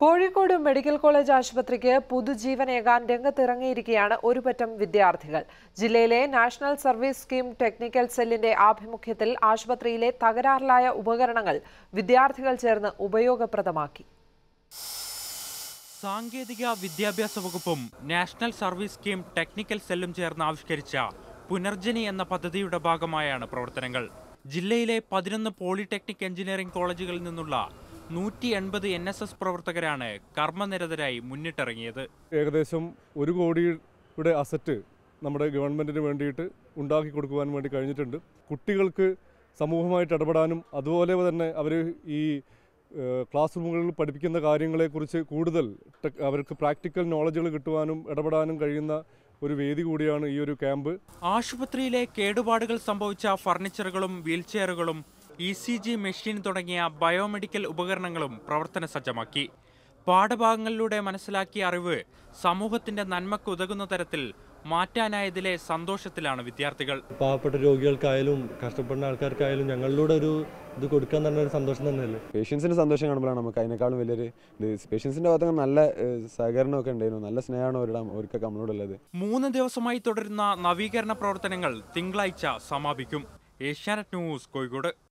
Kozhikode medical college ആശുപത്രിക്ക് പുതുജീവനേകാൻ രംഗത്തിറങ്ങിയിരിക്കുകയാണ് ഒരു പറ്റം വിദ്യാർത്ഥികൾ ജില്ലയിലെ നാഷണൽ സർവീസ് സ്കീം ടെക്നിക്കൽ സെല്ലിന്റെ ആഭിമുഖ്യത്തിൽ ആശുപത്രിയിലെ തകരാറിലായ ഉപകരണങ്ങൾ വിദ്യാർത്ഥികൾ ചേർന്ന് ഉപയോഗപ്രദമാക്കി സാങ്കേതിക വിദ്യാഭ്യാസ വകുപ്പും നാഷണൽ സർവീസ് സ്കീം ടെക്നിക്കൽ സെല്ലും ചേർന്ന് ആവിഷ്കരിച്ച പുനർജനി എന്ന പദ്ധതിയുടെ ഭാഗമായാണ് പ്രവർത്തനങ്ങൾ ജില്ലയിലെ പതിനൊന്ന് പോളിടെക്നിക് എഞ്ചിനീയറിംഗ് കോളേജുകളിൽ നിന്നുള്ള നൂറ്റി എൺപത് എൻ എസ് എസ് പ്രവർത്തകരാണ് കർമ്മനിരതരായി മുന്നിട്ടിറങ്ങിയത് ഏകദേശം ഒരു കോടിയുടെ അസറ്റ് നമ്മുടെ ഗവൺമെൻറ്റിന് വേണ്ടിയിട്ട് ഉണ്ടാക്കി കൊടുക്കുവാൻ വേണ്ടി കഴിഞ്ഞിട്ടുണ്ട് കുട്ടികൾക്ക് സമൂഹമായിട്ട് ഇടപെടാനും അതുപോലെ തന്നെ അവർ ഈ ഏഹ്, ക്ലാസ് റൂമുകളിൽ പഠിപ്പിക്കുന്ന കാര്യങ്ങളെക്കുറിച്ച് കൂടുതൽ ടെക്- അവർക്ക് പ്രാക്ടിക്കൽ നോളജുകൾ കിട്ടുവാനും ഇടപെടാനും കഴിയുന്ന ഒരു വേദി കൂടിയാണ് ഈ ഒരു ക്യാമ്പ് ആശുപത്രിയിലെ കേടുപാടുകൾ സംഭവിച്ച ഫർണിച്ചറുകളും വീൽചെയറുകളും ഇ സി ജി മെഷീൻ തുടങ്ങിയ ബയോമെഡിക്കൽ ഉപകരണങ്ങളും പ്രവർത്തന സജ്ജമാക്കി പാഠഭാഗങ്ങളിലൂടെ മനസ്സിലാക്കിയ അറിവ് സമൂഹത്തിന്റെ നന്മക്ക് ഉതകുന്ന തരത്തിൽ മാറ്റാനായതിലെ സന്തോഷത്തിലാണ് വിദ്യാർത്ഥികൾ പാവപ്പെട്ട രോഗികൾക്കായാലും കഷ്ടപ്പെടുന്ന ആൾക്കാർക്കായാലും ഞങ്ങളിലൂടെ ഒരു ഇത് കൊടുക്കാൻ തന്നെ ഒരു സന്തോഷം തന്നെയല്ലേ പേഷ്യൻസിന് സന്തോഷം കാണുമ്പോഴാണ് നമുക്ക് അതിനേക്കാളും വലിയൊരു ഇത് പേഷ്യൻസിൻ്റെ ഭാഗത്ത് നല്ല ഏഹ്, സഹകരണമൊക്കെ ഉണ്ടായിരുന്നു നല്ല സ്നേഹമാണ് അവരുടെ അവർക്കൊക്കെ നമ്മളോടുള്ളത് മൂന്ന് ദിവസമായി തുടരുന്ന നവീകരണ പ്രവർത്തനങ്ങൾ തിങ്കളാഴ്ച സമാപിക്കും ഏഷ്യാനെറ്റ് ന്യൂസ് കോഴിക്കോട്